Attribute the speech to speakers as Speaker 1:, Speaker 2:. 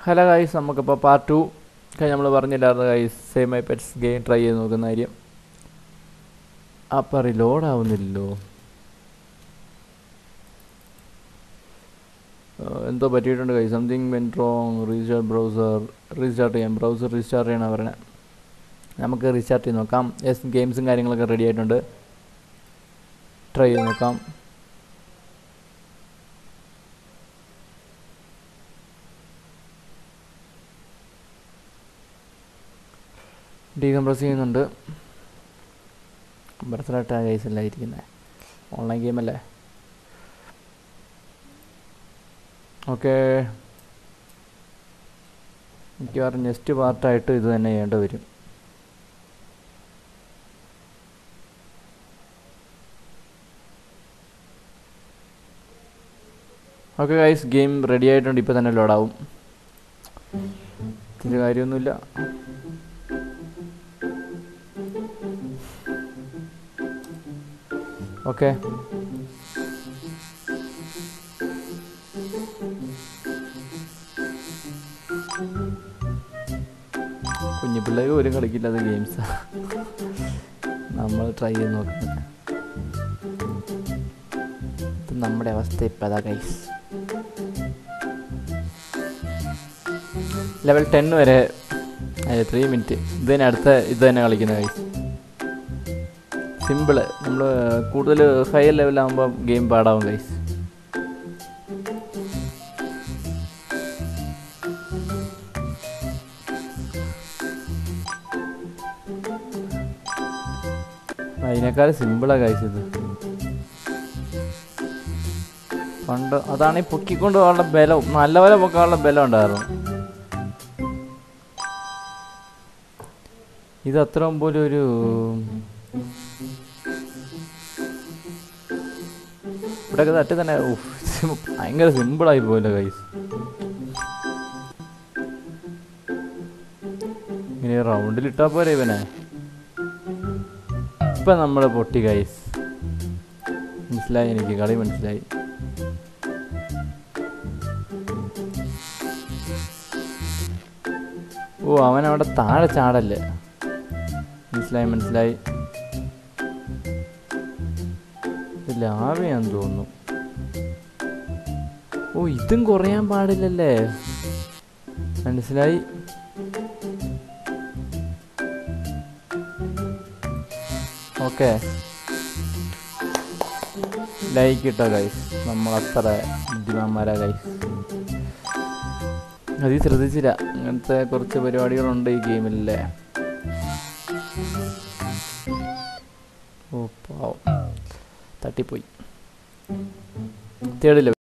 Speaker 1: hello guys നമുക്കിപ്പോൾ part two കഴിഞ്ഞ് നമ്മൾ പറഞ്ഞില്ലായിരുന്നു guys same I pets game try ചെയ്ത് നോക്കുന്ന കാര്യം അപ്പം റിലോഡ് ആവുന്നില്ലല്ലോ ഏഹ് എന്തോ പറ്റിയിട്ടുണ്ട് കൈ something went wrong restart browser restart ചെയ്യാം ബ്രൗസർ റീസ്റ്റാർട്ട് ചെയ്യണം പറഞ്ഞത് നമുക്ക് റീസ്റ്റാർട്ട് ചെയ്ത് നോക്കാം യെസ് ഗെയിംസും കാര്യങ്ങളൊക്കെ റെഡി ആയിട്ടുണ്ട് ട്രൈ ചെയ്ത് നോക്കാം ഡീകംപ്രസ് ചെയ്യുന്നുണ്ട് ബർത്ത്ഡേ ഗൈസ് അല്ല ഇരിക്കുന്നത് ഓൺലൈൻ ഗെയിം അല്ലേ ഓക്കെ മിക്കവാറും നെക്സ്റ്റ് പാർട്ടായിട്ട് ഇത് തന്നെ ചെയ്യേണ്ടി വരും ഓക്കെ ഗൈസ് ഗെയിം റെഡി ആയിട്ടുണ്ട് ഇപ്പോൾ തന്നെ ലോഡാവും ഇതിൻ്റെ കാര്യമൊന്നുമില്ല ഓക്കെ കുഞ്ഞു പിള്ളേർ പോലും കളിക്കില്ലാത്ത ഗെയിംസ് നമ്മൾ ട്രൈ ചെയ്ത് നോക്കുന്നത് ഇത് നമ്മുടെ അവസ്ഥ ഇപ്പം അതാ ഗൈസ് ലെവൽ ടെൻ വരെ ത്രീ മിനിറ്റ് ഇത് തന്നെ അടുത്ത ഇത് തന്നെ കളിക്കുന്ന ഗൈസ് സിമ്പിള് നമ്മൾ കൂടുതൽ ഹയർ ലെവലാകുമ്പോൾ ഗെയിം പാടാവും ഗൈസ് അതിനേക്കാൾ സിമ്പിളാണ് ഗൈസ് ഇത് പണ്ട് അതാണ് ഈ പൊക്കിക്കൊണ്ട് പോകാനുള്ള ബലം നല്ലപോലെ പൊക്കാനുള്ള ബലം ഉണ്ടായിരുന്നു ഇത് അത്ര പോലും ഒരു ഇവിടെയൊക്കെ തട്ടി തന്നെ ഉഫ്, ഭയങ്കര സിമ്പിളായി പോയില്ല ഗൈസ് ഇങ്ങനെ റൗണ്ടിൽ ഇട്ടാ പോരെ ഇവനെ ഇപ്പൊ നമ്മള് പൊട്ടി ഗൈസ് മനസ്സിലായി എനിക്ക് കളി മനസ്സിലായി ഓ അവൻ അവിടെ താഴെ ചാടല്ലേ മനസ്സിലായി മനസ്സിലായി ഇത് ലാവയാന്ന് തോന്നുന്നു ഓ ഇതും കുറയാൻ പാടില്ലല്ലേ മനസ്സിലായി ഓക്കെ ലൈക്ക് ഇട്ടോ ഗൈസ് നമ്മളത്ര ബുദ്ധിമാന്മാരാ ഗൈസ് അത് ശ്രദ്ധിച്ചില്ല അങ്ങനത്തെ കുറച്ച് പരിപാടികളുണ്ട് ഈ ഗെയിമിലല്ലേ ഓ പാവം തട്ടിപ്പോയി തേർഡ് ലെവൽ